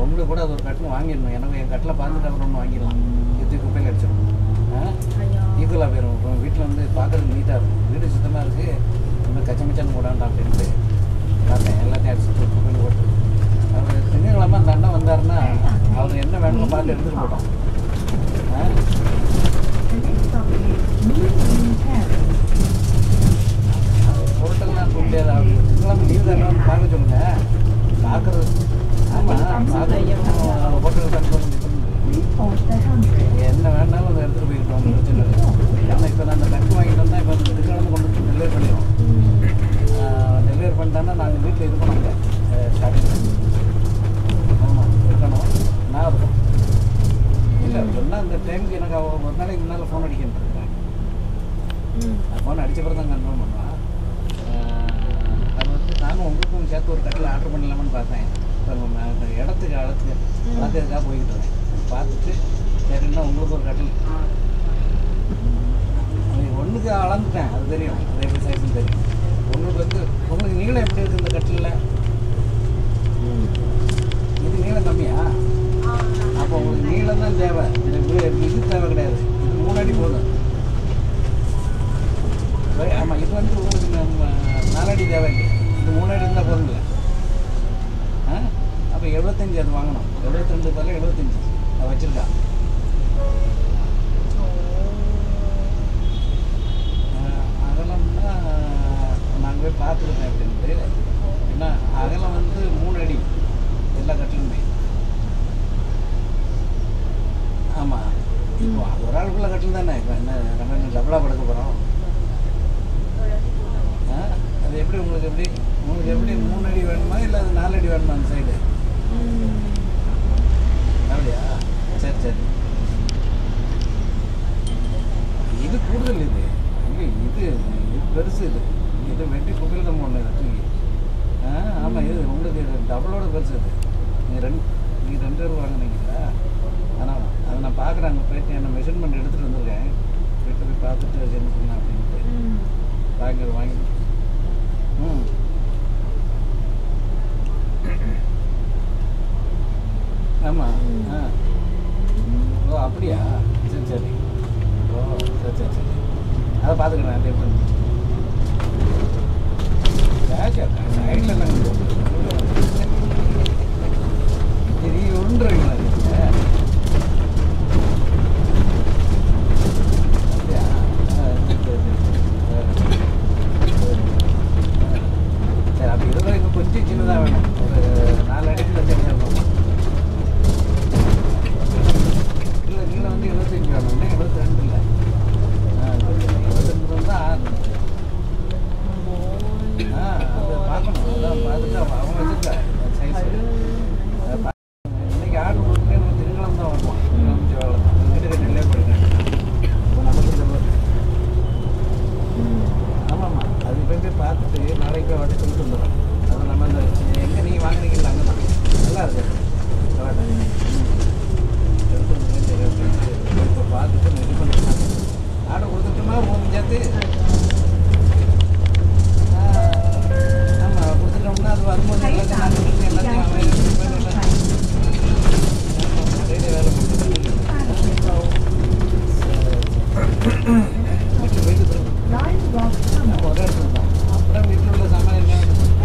உங்களுக்கு கூட அது ஒரு கட்டில் வாங்கிடணும் எனக்கு என் கட்டில் பார்த்துட்டு அப்புறம் ஒன்று வாங்கிடலாம் எத்தி குப்பையில் அடிச்சிடும் ஈக்குவலாக போயிடும் வீட்டில் வந்து பார்க்கறதுக்கு நீட்டாக இருக்கும் வீடு சுத்தமாக இருக்குது இந்த கச்சமிச்சான்னு போடாண்டா அப்படின்ட்டு பார்த்தேன் எல்லாத்தையும் அடிச்சுட்டு குப்பையில் போட்டு அவர் திங்கக்கிழமை அந்த அண்ணன் வந்தாருன்னா அவர் என்ன வேணுமோ பார்த்து எடுத்துகிட்டு போட்டோம் ஆ பொருட்டெல்லாம் சொல்ல முடியாது அவர் திங்கக்கிழமை லீவ் தானே வந்து பார்க்க சொல்லுங்க பார்க்குறது ஆமாம் பார்க்குறது ஹோட்டல் கன்ஃபார்ம் என்ன வேணாலும் அதை எடுத்துகிட்டு போயிருக்கோம் ஒன்றும் பிரச்சனை இல்லை ஏன்னா இப்போ நான் அந்த கட்டு வாங்கிட்டு வந்தால் இப்போ அந்த திங்கக்கிழமை கொண்டு வந்து டெலிவரி பண்ணிடுவோம் டெலிவரி பண்ணிட்டோன்னா நாங்கள் வீட்டில் இது பண்ணாங்க ஸ்டார்டிங் ஆமாம் இருக்கணும் நான் இருக்கும் இல்லை சொன்னால் அந்த டைமுக்கு எனக்கு அவ ஒரு நாளைக்கு முன்னால் ஃபோன் அடிக்கணும் இருக்கேன் ஃபோன் அடித்த பிறகு தான் கன்ஃபார்ம் பண்ணுவான் அது வந்து நானும் உங்களுக்கும் சேர்த்து ஒரு கட்டில் ஆர்டர் பண்ணலாமான்னு பார்த்தேன் இப்போ நம்ம அந்த இடத்துக்கு அளத்துக்கு அளக்கிறதுக்காக போய்கிட்டு இருக்கேன் பார்த்துட்டு சரின்னா உங்களுக்கு ஒரு கட்டில் ஒன்றுக்கு அளந்துட்டேன் அது தெரியும் அது எப்படி சைஸ்னு தெரியும் உங்களுக்கு வந்து உங்களுக்கு நீளம் எப்படி இருக்குது இந்த கட்டிலில் இது நீளம் கம்மியா அப்போ உங்களுக்கு நீளம் தான் தேவை இந்த வி- இது தேவை கிடையாது இது மூணு அடி போதும் வை- ஆமாம் இது வந்து உங்களுக்கு நம்ம நாலடி தேவை இல்லை இது மூணு அடி இருந்தால் போதும் இல்லை ஆ அப்போ எழுபத்தஞ்சி அது வாங்கணும் எழுபத்தெண்டு பதில் எழுபத்தஞ்சி அதை வச்சுருக்கா அகலம்னா நாங்கள் போய் பார்த்துருக்கேன் அப்படின்ட்டு ஏன்னா அகலம் வந்து மூணு அடி எல்லா கட்டிலுமே ஆமாம் இப்போ அது ஒரு ஆளுக்குள்ள கட்டில் தானே இப்போ என்ன நம்ம என்ன டபுளாக படுக்க போகிறோம் அது எப்படி உங்களுக்கு எப்படி உங்களுக்கு எப்படி மூணு அடி வேணுமா இல்லை அது நாலு அடி வேணுமா அந்த சைடு அப்படியா சரி சரி இது கூடுதல் இது இங்க இது இது பெருசு இது இது வெட்டி குப்பையில் தான் ஒன்று தூக்கி ஆ ஆமாம் இது உங்களுக்கு இது டபுளோட பெருசு இது நீங்கள் ரெண்டு நீங்கள் ரெண்டு பேர் வாங்கினீங்களா ஆனால் அதை நான் பார்க்குறேன் அங்கே போயிட்டு என்ன மெஷர்மெண்ட் எடுத்துகிட்டு வந்திருக்கேன் போயிட்டு போய் பார்த்துட்டு என்ன பண்ணலாம் அப்படின்ட்டு வாங்கி வாங்கி ம் ஆமாம் ஆ ஓ அப்படியா சரி சரி ஓ சரி சரி சரி அதை பார்த்துக்கிறேன் அதே பண்ணி சைடில் என்னங்க இது உருண்டுறீங்களா நீங்கள் அப்படியா ஆ, சரி, சரி, சரி. சரி அப்போ இதெல்லாம் இன்னும் கொஞ்சம் சின்னதாக வேணும் ஒரு நாலு அடிக்கு வச்சுருக்கோம் இல்லை நீளம் வந்து எழுபத்தஞ்சு வேணும் எழுபத்தி ரெண்டு இல்லை எழுபத்தி ரெண்டு தான் ஆறு ஆ அதை பார்க்கணும் அதான் பார்த்துட்டு அவன் அவன் வச்சுருக்கா சைஸ் இன்னைக்கு ஆர்டர் கொடுத்து எனக்கு திருங்கலம் தான் வருவான் திருங்கலம் வேலை தான் கிட்ட கிட்ட போயிருக்கேன் இப்போ நமக்கு இந்த மாதிரி ஆமாம்மா அது போய் போய் பார்த்துட்டு நாளைக்கு போய் வாட்டி சொல்லிட்டு வந்துடும் அது நம்ம இந்த எங்கே நீங்கள் வாங்குறீங்களா அங்கே தான் நல்லா இருக்கு கரெக்டா? ம். எடுத்து வந்து சரி, அப்படின்ட்டு இப்போ பார்த்துட்டு நான் இது பண்ணிக்கலாம் ஆர்டர் கொடுத்துட்டோமா மூணு சேர்த்து ஆமாம் கொடுத்துட்டோம்னா அது வரும்போது எல்லாத்தையும் நான் கொடுத்து எல்லாத்தையும் அவன் இது பண்ணிடலாம். ஆமா, டெய்லி வேலை கொடுத்துட்டு வீட்டுக்கு போயிட்டு திரும்ப நம்ம ஒரே இடத்துல தான் அப்புறம் வீட்டில் உள்ள சாமான் என்ன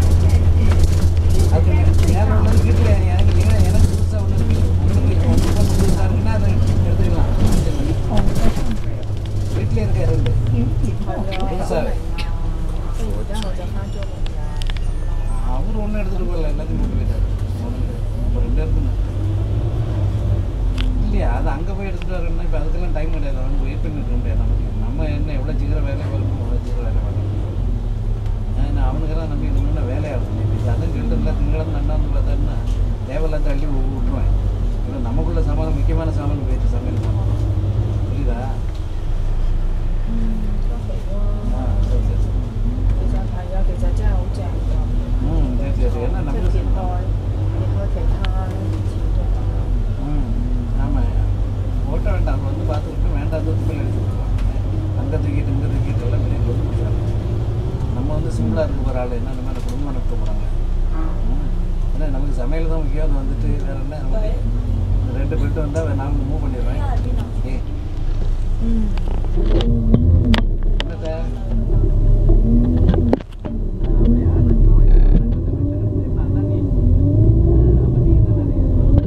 அது நேரம் உள்ளது வீட்டில் எனக்கு நீங்கள் எனக்கு புதுசாக ஒன்று இருக்கு உங்களுக்கு உங்களுக்கு புதுசாக இருக்குன்னா அதை எடுத்துக்கலாம் வீட்டில் இருக்க ரெண்டு புதுசாகவே அவர் ஒன்றும் எடுத்துகிட்டு போகல எல்லாத்தையும் கொண்டு போயிட்டார் ஒன்று நம்ம ரெண்டு இருக்குன்னு இல்லையா அது அங்கே போய் எடுத்துகிட்டு வரணும்னா இப்போ அதுக்கெல்லாம் டைம் கிடையாது அவனுக்கு வெயிட் பண்ணிட்டு இருக்க முடியாது நமக்கு நம்ம என்ன எவ்வளோ சீக்கிரம் வேலை வரணும் அவ்வளோ சீக்கிரம் வேலை வரணும் ஏன்னா அவனுக்கெல்லாம் நம்ம இது முன்னே வேலையாகும் இப்போ அதான் சொல்லிட்டு இல்லை திங்களும் நண்டாந்துள்ள தானே தேவையில்லாத தள்ளி விட்டுருவேன் இல்லை நமக்குள்ள சமாளம் முக்கியமான சாமான் போயிடுச்சு சமையல் சாமான் புரியுதா ஆ சரி சரி ம் சரி சரி ஏன்னா நம்ம ம் ஆமாம் ஓட்ட வேண்டாம் அது வந்து பார்த்துக்கிட்டு வேண்டாம் தூரத்துக்குள்ள எடுத்து விட்டுருவாங்க அங்கே தூக்கிட்டு இங்கே தூக்கிட்டு எல்லாம் வெளியே கொண்டு போயிடுறாங்க நம்ம வந்து சிம்பிளாக இருக்க போகிற ஆள் என்ன இந்த மாதிரி குடும்பம் நடத்த போகிறாங்க ஏன்னா நமக்கு சமையல் தான் முக்கியம் அது வந்துட்டு வேற என்ன நமக்கு இந்த ரெண்டு பெட்டு வந்தால் நான் மூவ் பண்ணிடுறேன் ஏ என்னத்த? அப்படியா? என்ன அண்ணா நீ? அப்ப நீ என்ன நினைக்கிற?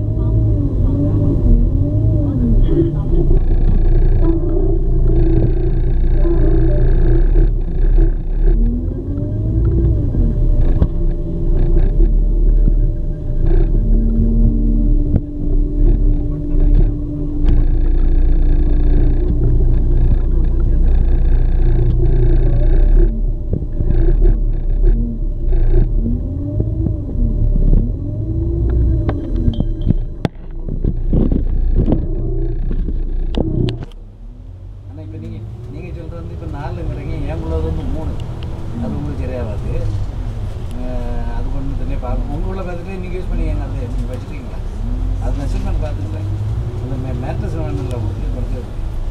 ஆனால் இப்போ நீங்கள் நீங்கள் சொல்கிறது வந்து இப்போ நாலுங்கிறீங்க என் உள்ளது வந்து மூணு அது உங்களுக்கு சரியாகாது அஹ் அது கொண்டு தனியாக பார்க்க உங்கள் உள்ள பார்த்துட்டு நீங்கள் யூஸ் பண்ணிக்கங்க அது நீங்கள் வச்சுருக்கீங்களா அது மெஷர்மெண்ட் பார்த்துக்கிறேன் அந்த மே மேட்ரஸ் வேணும்ல உங்களுக்கு குறைச்சது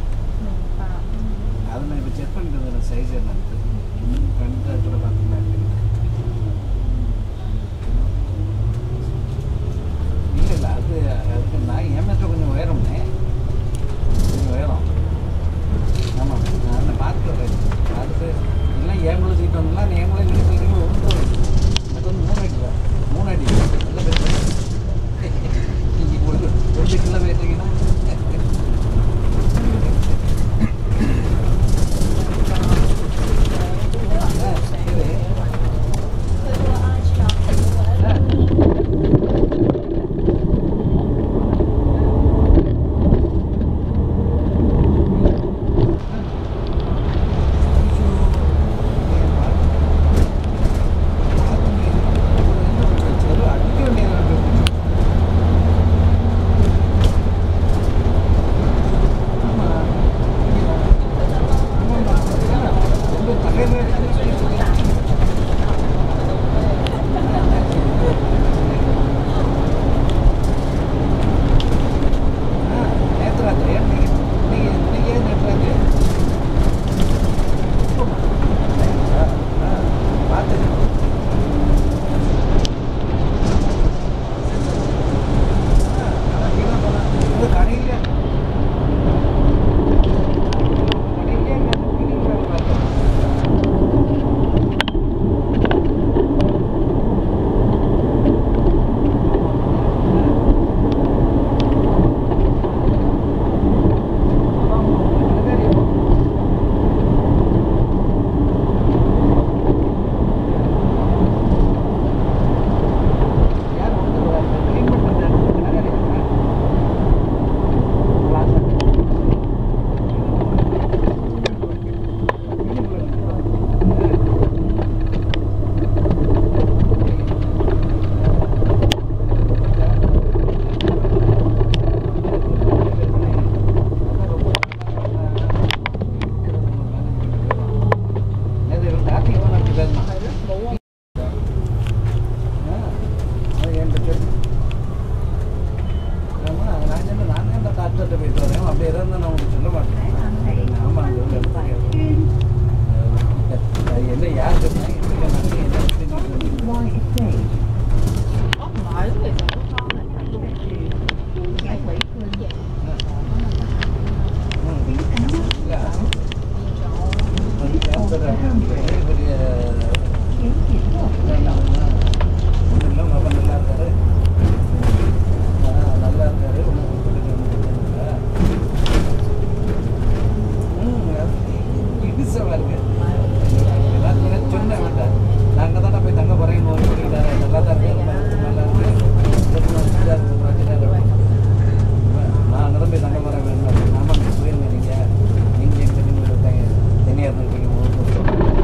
அதை நான் இப்போ செக் பண்ணிட்டு இருந்தேன் சைஸ் என்னன்ட்டு பண்ணிட்டு கூட பார்த்துக்கலாம் இல்லை இல்லை அது அதுக்கு நான் என் மேட்ல கொஞ்சம் உயரம்னே கொஞ்சம் உயரம் ஆமாம் நான் அந்த பார்த்து வரேன் பார்த்துட்டு எல்லாம் ஏங்குள்ள சீட் வந்தலாம் நீ ஏங்குள்ள நீங்கள் சொல்கிறீங்க ஒன்று அது வந்து மூணு அடி தான் மூணு அடி நல்ல பேர் நீங்கள் ஒரு ஒரு கிலோ பேசுறீங்கன்னா ஆ, சரி. ஆ. நேற்று ராத்திரி இன்னைக்கு இன்னைக்கு ஏன் நேற்று ராத்திரி பார்த்துட்டு இது கடையில் யார் வந்து க்ளீன் பண்ணுறது நகரில் அப்படி இருந்தால் நான் உங்களுக்கு சொல்ல மாட்டேன் ஆமாம் என்ன யார் சொன்னாங்க Why estate? நல்லா இருக்காரு நல்லா இருக்காரு இடிசவா இருக்கு எல்லாத்துக்கும் சொன்ன வேண்டாம் நாங்கள் தானே போய் தங்க போகிறேன் நோய் பண்ணிக்கிட்டாரு நல்லா தான் இருக்கு நல்லா இருக்கு பிரச்சனை இல்லை நான் அங்கே தான் போய் தங்க போகிறேன் வேணும் அப்படின்னு ஆமாம் நீங்கள் போயிருங்க நீங்கள் நீங்கள் எங்கே நீங்கள் தனியாக இருந்துருக்கீங்க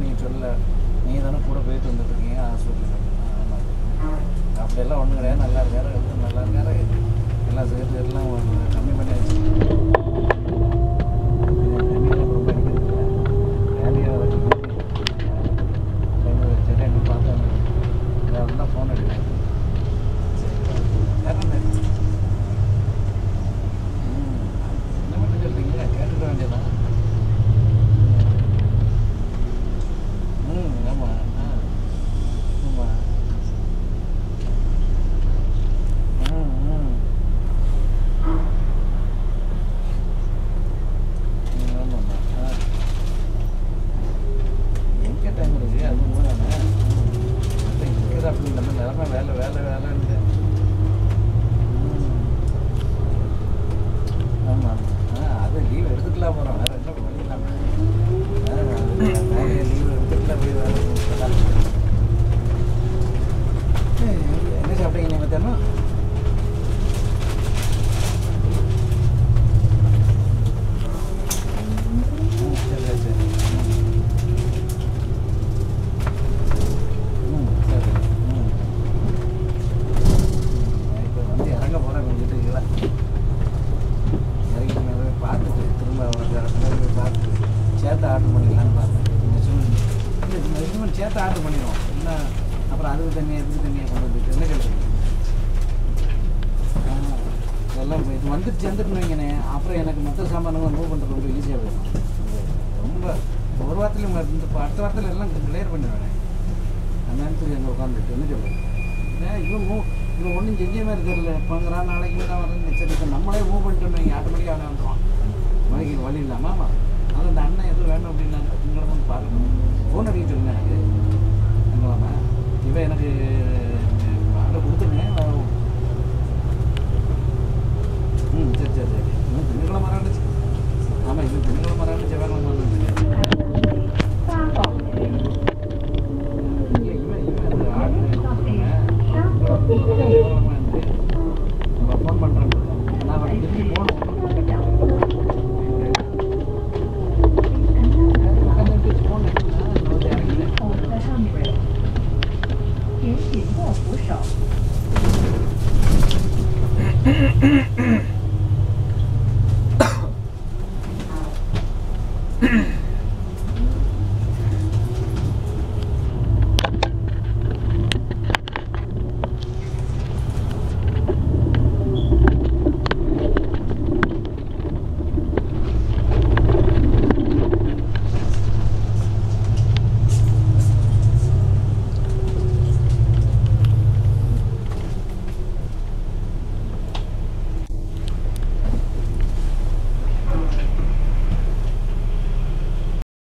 நீங்கள் சொல்லல நீங்கள் தானே கூட போயிட்டு வந்துட்டுருக்கீங்க ஹாஸ்பிட்டலுக்கு ஆமாம் அப்படியெல்லாம் ஒன்றும் கிடையாது நல்லா இருக்காரு ஹெல்த் நல்லா இருக்காரு எல்லாம் சேர்த்து எல்லாம் ஒரு கம்மி பண்ணி வச்சு தண்ணியெல்லாம் ரொம்ப அடிக்கிறது வேலையாக சரி என்ன பார்த்தேன் வேறு தான் ஃபோன் அடிக்கிறேன் சரி வேற என்ன ம் என்ன மட்டும் சொல்கிறீங்க கேட்டுக்க வேண்டியதான் ம் ஆமாம் ஆ ஆமாம் ம் ம் ம், ஆமாம்மா ஆ எங்கே டைம் இருக்கு அது மூணானே இங்கே தான் அப்படி நம்ம நிலமை வேலை வேலை வேலைன்னு ஆமாம் ஆ அது லீவ் எடுத்துக்கலாம் போகிறோம் வேறு என்ன பண்ணிக்கலாம் லீவ் எடுத்துக்கலாம் போய் வேலை பார்க்கலாம். ஏய், என்ன சாப்பிட்டீங்க நீங்கள் மத்தியானம் ம், சரி சரி சரி ம் சரி ம் இப்போ வந்து இறங்க போகிறேன் உங்கள் வீட்டுக்கு இறங்கி நான் போய் பார்த்துட்டு திரும்ப அவனுக்கு இடத்துல போய் பார்த்துட்டு சேர்த்து ஆர்டர் பண்ணிடலான்னு பார்த்தேன் இந்த சிமெண்ட் இல்லை இந்த சிமெண்ட் சேர்த்து ஆர்டர் பண்ணிடுவோம் என்ன அப்புறம் அதுக்கு தண்ணி இதுக்கு தண்ணியை கொண்டு வந்துட்டு என்ன சொல்கிறீங்க இதெல்லாம் இப்ப இது வந்துட்டு சேர்ந்துட்டு வைங்கண்ணே அப்புறம் எனக்கு மற்ற சாமான்களை மூவ் பண்ணுறது ரொம்ப ஈஸியாக போயிடும் ரொம்ப ஒரு வாரத்துலையும் இந்த இப்போ அடுத்த வாரத்தில் எல்லாம் கிளியர் பண்ணிடுவேன் அந்த நேரத்துக்கு எங்கே உட்காந்துட்டு என்ன சொல்கிறேன் ஏன் இவன் மூவ் இவன் ஒன்றும் செஞ்ச மாதிரி தெரியல இப்போங்கிறான் நாளைக்கு தான் வரேன்னு சரி இப்போ நம்மளே மூவ் பண்ணிட்டு வைங்க ஆட்டோமேட்டிக்காக அவன் வந்துடுவான் வழிக்கு வழி இல்லாமல் ஆமாம் அது அந்த அண்ணன் எதுவும் வேணும் அப்படின்னாங்க உங்களை வந்து பார்க்கணும் ஃபோன் அடிக்க சொல்லுங்க எனக்கு எங்களாம இவன் எனக்கு ஆர்டர் கொடுத்துருங்க ம் சரி சரி சரி இன்னும் திங்கக்கிழமை வரான்னு ஆமாம் இது திங்கக்கிழமை வரான்னு செவ்வாய்க்கிழமை வரான்னு இல்லை இவன் இவன் அந்த ஆர்டர் கொடுத்துருங்க நம்ம ஃபோன் பண்ணுறேன் நான் அவன் திரும்பி போகணும் ஃபோன் எடுத்துனா நான் வந்து இறங்கிட்டேன் On the handrail. 前行卧扶手。